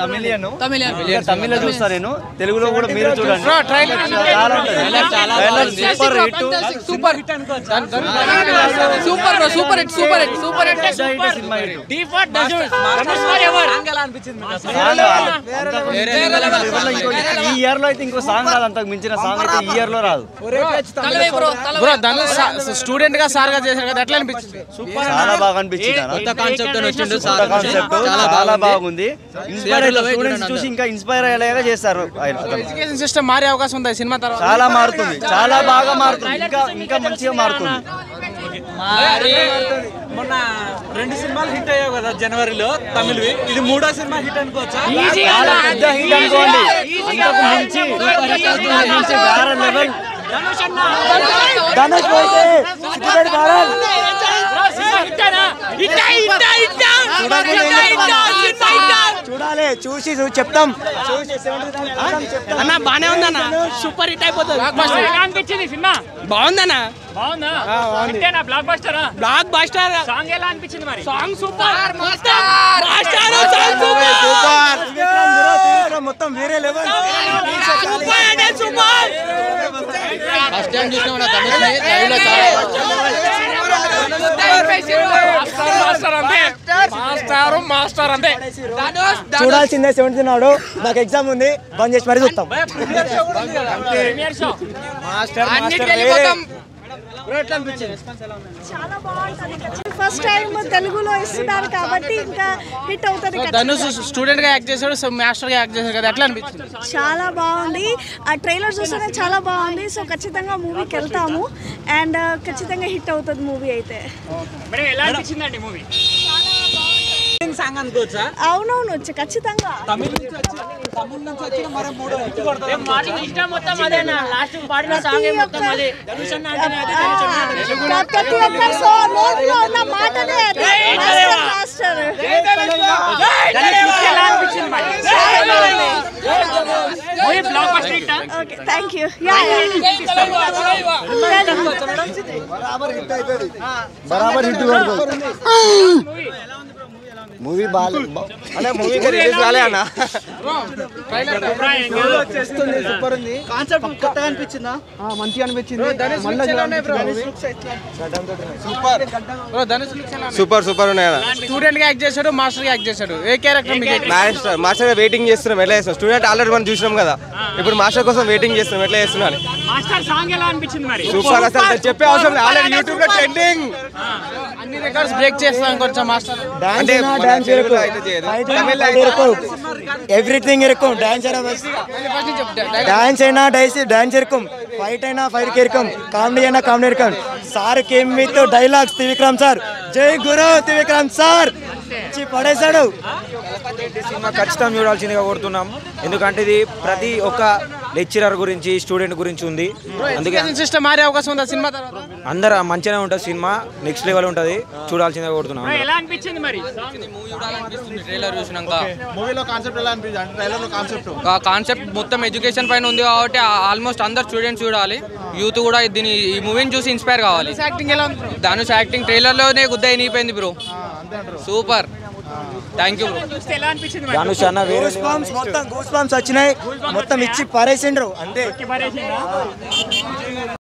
తమిళియన్ తమిళియన్. తమిళ చూస్తా నేను తెలుగులో కూడా మీరు చూడండి Bro, trailer చాలా ఉంటుంది. Trailer super hit super super bro super hit super hit super hit cinema hit default Dhanush Dhanush forever ఈ ఇయర్ లో అయితే ఇంకో సాంగ్ రాదు అంతకు మించిన సాంగ్ అయితే ఈ ఇయర్ లో రాదు తలవే బ్రో బ్రో ధనుష్ స్టూడెంట్ గా సార్ గా చేశారు కదా ఎట్లా అనిపించింది చాలా బాగా అనిపించింది అన్న. కొత్త కాన్సెప్ట్ అని వచ్చిండు కొత్త కాన్సెప్ట్ చాలా బాగుంది ఇన్స్పైర్ అయితే స్టూడెంట్స్ చూసి ఇంకా ఇన్స్పైర్ అయ్యేలాగా చేస్తారు ఆయన అతను. ఎడ్యుకేషన్ సిస్టమ్ మారే అవకాశం ఉంది ఈ సినిమా తర్వాత చాలా మారుతుంది చాలా బాగా మారుతుంది ఇంకా ఇంకా మంచిగా మారుతుంది మొన్న రెండు సినిమాలు హిట్ అయ్యావు కదా జనవరిలో తమిళవి ఇది మూడో సినిమా హిట్ అనుకోవచ్చా చాలా పెద్ద హిట్ అనుకోండి అంతకు మించి అంతకు మించి వేరే లెవెల్ ధనుష్ పోతే సిద్ధిపేట బాలన్. చూడాలి చూసి చూ- చెప్తాం చూసి 70 చెప్తాం, చెప్తాం. అన్న బానే ఉందన్న సూపర్ హిట్ అయిపోతుంది ఎలా అనిపించింది సినిమా బాగుందన్న బాగుందా అంతేనా బ్లాక్ బస్టరా బ్లాక్ బస్టర్ సాంగ్ ఎలా అనిపించింది మరి song super master super Trivikram bro, Trivikram మొత్తం వేరే లెవెల్ ఫస్ట్ టైం చూసిన మన తమిళ లైవ్ లో మాస్టర్ అంతే మాస్టర్ మాస్టర్ అంతే చూడాల్సిందే సెవెంత్ నాడు నాకు ఎగ్జామ్ ఉంది బంద్ చేసి మరీ చూస్తాం ప్రీమియర్ షో అన్నిటికీ వెళ్ళిపోతాం చాలా బాగుంటుంది ఫస్ట్ టైం తెలుగులో ఇస్తున్నారు కాబట్టి ఇంకా హిట్ అవుతుంది ఖచ్చితంగా. ధనుష్ స్టూడెంట్ గా యాక్ట్ చేశాడు సో మాస్టర్ గా యాక్ట్ చేశాడు కదా ఎట్లా అనిపించింది చాలా బాగుంది ఆ ట్రైలర్ చూస్తేనే చాలా బాగుంది సో ఖచ్చితంగా మూవీకి వెళ్తాము అండ్ ఖచ్చితంగా హిట్ అవుతుంది మూవీ అయితే మేడం ఎలా అనిపించిందండి మూవీ సాంగ్ అనుకోవచ్చా అవునవును వచ్చి ఖచ్చితంగా తమిళ నుంచి వచ్చి తమిళ నుంచి వచ్చిన మరో మూడో హిట్ కొడతారు మార్నింగ్ ఇష్టం మొత్తం అదేనా లాస్ట్ పాడిన సాంగ్ మొత్తం అదే ధనుష్ అన్న అంటేనే అదే, ధనుష్ అన్న అదే. ఆ, ప్రతి ఒక్క సో నోట్లో ఉన్న మాటనే అది మాస్టర్ మాస్టర్ ధనుష్ ఎలా అనిపించింది మరి movie blockbuster hit okay thank you yeah బరాబర్ హిట్ మూవీ బాగా అనే మూవీకి రిలీజ్ కాలే అన్న సూపర్ ఉంది కాన్సెప్ట్ కొత్తగా అనిపించిందా మంచిగా అనిపించింది బ్రో ధనుష్ looks ఎలా ఉన్నాయి? సూపర్ సూపర్ ఉన్నాయి కదా స్టూడెంట్ గా యాక్ట్ చేశాడు మాస్టర్ గా యాక్ట్ చేశాడు ఏ క్యారెక్టర్ మీకు మాస్టర్ మాస్టర్ వెయిటింగ్ చేస్తున్నాం ఎట్లా చేస్తున్నాం స్టూడెంట్ ఆల్రెడీ మనం చూసినాం కదా ఇప్పుడు మాస్టర్ కోసం వెయిటింగ్ చేస్తున్నాం ఎట్లా చేస్తున్నాం మాస్టర్ సాంగ్ ఎలా అనిపించింది మరి సూపర్ అసలు చెప్పే అవసరం లేదు ఆల్రెడీ యూట్యూబ్ లో ట్రెండింగ్ అన్ని రికార్డ్స్ బ్రేక్ చేస్తాం కొంచెం మాస్టర్ అంటే మన డాన్స్ తెలుగులో అయితే చేయదు తమిళ్లో అయితే ఎవ్రీథింగ్ ఇరుக்கும் డాన్స్ అయినా ఫస్ట్ నుంచి చెప్తా డాన్స్ అయినా డైస్ డాన్స్ ఇరుக்கும் ఫైట్ అయినా ఫైట్ ఇరుக்கும் కామెడీ అయినా కామెడీ ఇరుக்கும் sir came with dialogues Trivikram sir జై గురు త్రివిక్రమ్ సార్ ఇచ్చి పడేశాడు సినిమా ఖచ్చితంగా చూడాల్సిందిగా కోరుతున్నాం ఎందుకంటే ఇది ప్రతి ఒక్క లెక్చరర్ గురించి స్టూడెంట్ గురించి ఉంది అందుకే ఎడ్యుకేషన్ సిస్టమ్ మారే అవకాశం ఉంది సినిమా తర్వాత అందరు మంచిగానే ఉంటుంది సినిమా నెక్స్ట్ లెవెల్ ఉంటుంది చూడాల్సిందిగా కోరుతున్నాం ఎలా అనిపించింది మరి ట్రైలర్ చూసినాక మూవీలో కాన్సెప్ట్ ఎలా అనిపించింది అంటే ట్రైలర్ లో కాన్సెప్ట్ కాన్సెప్ట్ మొత్తం ఎడ్యుకేషన్ పైన ఉంది కాబట్టి ఆల్మోస్ట్ అందరు స్టూడెంట్స్ చూడాలి యూత్ కూడా దీని ఈ మూవీని చూసి ఇన్స్పైర్ కావాలి యాక్టింగ్ ఎలా ఉంది bro? ధనుష్ యాక్టింగ్ ట్రైలర్లోనే గుద్ద అయిపోయింది bro super thank you bro చూస్తే ఎలా అనిపించింది మరి ధనుష్ అన్న వేరే గూస్ బాంబ్స్ మొత్తం గూస్ బాంబ్స్ వచ్చినాయి మొత్తం ఇచ్చి పరేసిండ్రు అంతే పరేసిందా